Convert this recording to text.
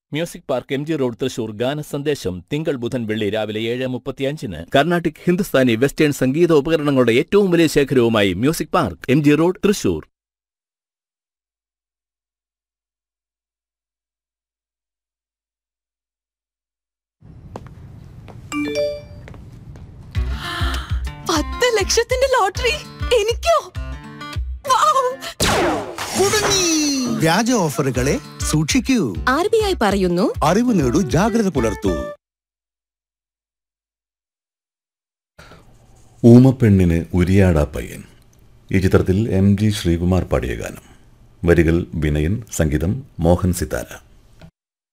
Music park M G road Thrissur ഗാന സന്ദേശം തിങ്കൾ ബുധൻ വെള്ളി രാവിലെ ഏഴ് മുപ്പത്തിയഞ്ചിന് കർണാട്ടിക് ഹിന്ദുസ്ഥാനി വെസ്റ്റേൺ സംഗീത ഉപകരണങ്ങളുടെ ഏറ്റവും വലിയ ശേഖരവുമായി music park M G road Thrissur പത്ത് ലക്ഷത്തിന്റെ ലോട്ടറി എനിക്കോ വൗ! കുടുങ്ങി വ്യാജ ഓഫറുകളെ സൂക്ഷിക്കൂ ആർ ബി ഐ പറയുന്നു അറിവ് നേടൂ ജാഗ്രത പുലർത്തൂ ഊമപ്പെണ്ണിന് ഉരിയാടാ പയ്യൻ ഈ ചിത്രത്തിൽ എം ജി ശ്രീകുമാർ പാടിയ ഗാനം വരികൾ വിനയൻ സംഗീതം മോഹൻ സിതാര